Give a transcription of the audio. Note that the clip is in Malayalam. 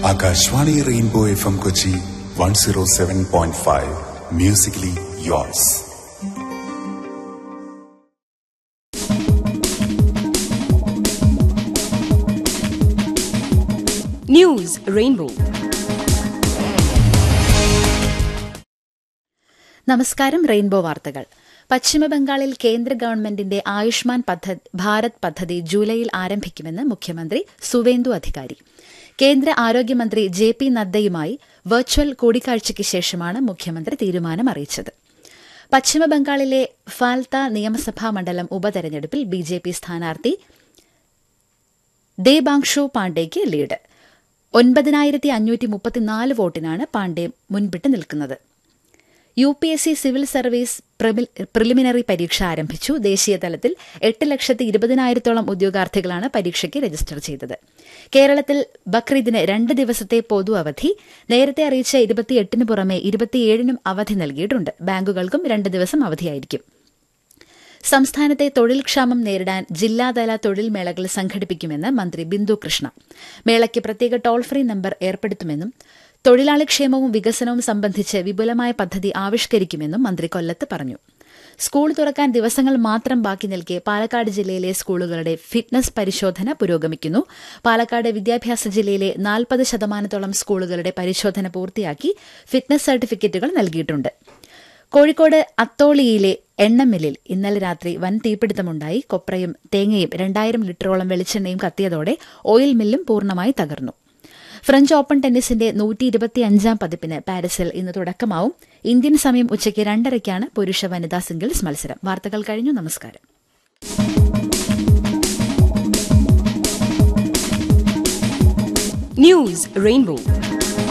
Akashvani rainbow F M Kochi one zero seven point five musically yours news rainbow നമസ്കാരം റെയിൻബോ വാർത്തകൾ പശ്ചിമബംഗാളിൽ കേന്ദ്ര ഗവൺമെന്റിന്റെ ആയുഷ്മാൻ പദ്ധതി ഭാരത് പദ്ധതി ജൂലൈയിൽ ആരംഭിക്കുമെന്ന് മുഖ്യമന്ത്രി സുവേന്ദു അധികാരി കേന്ദ്ര ആരോഗ്യമന്ത്രി ജെ പി നദ്ദയുമായി വെർച്വൽ കൂടിക്കാഴ്ചയ്ക്ക് ശേഷമാണ് മുഖ്യമന്ത്രി തീരുമാനം അറിയിച്ചത് പശ്ചിമബംഗാളിലെ ഫാൽത്ത നിയമസഭാ മണ്ഡലം ഉപതെരഞ്ഞെടുപ്പിൽ ബി ജെ പി സ്ഥാനാർത്ഥി ദേബാങ്ഷു പാണ്ഡെയ്ക്ക് ലീഡ് ഒൻപതിനായിരത്തി അഞ്ഞൂറ്റി മുപ്പത്തിനാല് വോട്ടിനാണ് പാണ്ഡെ മുൻപിട്ട് നിൽക്കുന്നത് U P S C civil service preliminary പരീക്ഷ ആരംഭിച്ചു ദേശീയ തലത്തിൽ എട്ട് ലക്ഷത്തി ഇരുപതിനായിരത്തോളം ഉദ്യോഗാർത്ഥികളാണ് പരീക്ഷയ്ക്ക് രജിസ്റ്റർ ചെയ്തത് കേരളത്തിൽ ബക്രീദിന് രണ്ട് ദിവസത്തെ പൊതു അവധി നേരത്തെ അറിയിച്ച ഇരുപത്തിയെട്ടിന് പുറമെ ഇരുപത്തിയേഴിനും അവധി നൽകിയിട്ടുണ്ട് ബാങ്കുകൾക്കും രണ്ട് ദിവസം അവധിയായിരിക്കും സംസ്ഥാനത്തെ തൊഴിൽ ക്ഷാമം നേരിടാൻ ജില്ലാതല തൊഴിൽ മേളകൾ സംഘടിപ്പിക്കുമെന്ന് മന്ത്രി ബിന്ദു കൃഷ്ണ മേളയ്ക്ക് പ്രത്യേക ടോൾ ഫ്രീ നമ്പർ ഏർപ്പെടുത്തുമെന്നും തൊഴിലാളി ക്ഷേമവും വികസനവും സംബന്ധിച്ച് വിപുലമായ പദ്ധതി ആവിഷ്കരിക്കുമെന്നും മന്ത്രി കൊല്ലത്ത് പറഞ്ഞു സ്കൂൾ തുറക്കാൻ ദിവസങ്ങൾ മാത്രം ബാക്കി നിൽക്കെ പാലക്കാട് ജില്ലയിലെ സ്കൂളുകളുടെ ഫിറ്റ്നസ് പരിശോധന പുരോഗമിക്കുന്നു പാലക്കാട് വിദ്യാഭ്യാസ ജില്ലയിലെ നാൽപ്പത് ശതമാനത്തോളം സ്കൂളുകളുടെ പരിശോധന പൂർത്തിയാക്കി ഫിറ്റ്നസ് സർട്ടിഫിക്കറ്റുകൾ നൽകിയിട്ടുണ്ട് കോഴിക്കോട് അത്തോളിയിലെ എണ്ണമില്ലിൽ ഇന്നലെ രാത്രി വൻ തീപിടുത്തമുണ്ടായി കൊപ്രയും തേങ്ങയും രണ്ടായിരം ലിറ്ററോളം വെളിച്ചെണ്ണയും കത്തിയതോടെ ഓയിൽ മില്ലും പൂർണ്ണമായി തകർന്നു ഫ്രഞ്ച് ഓപ്പൺ ടെന്നീസിന്റെ നൂറ്റി ഇരുപത്തിയഞ്ചാം പതിപ്പിന് പാരീസിൽ ഇന്ന് തുടക്കമാവും ഇന്ത്യൻ സമയം ഉച്ചയ്ക്ക് രണ്ടരയ്ക്കാണ് പുരുഷ വനിതാ സിംഗിൾസ് മത്സരം വാർത്തകൾ കഴിഞ്ഞു നമസ്കാരം ന്യൂസ് റെയിൻബോ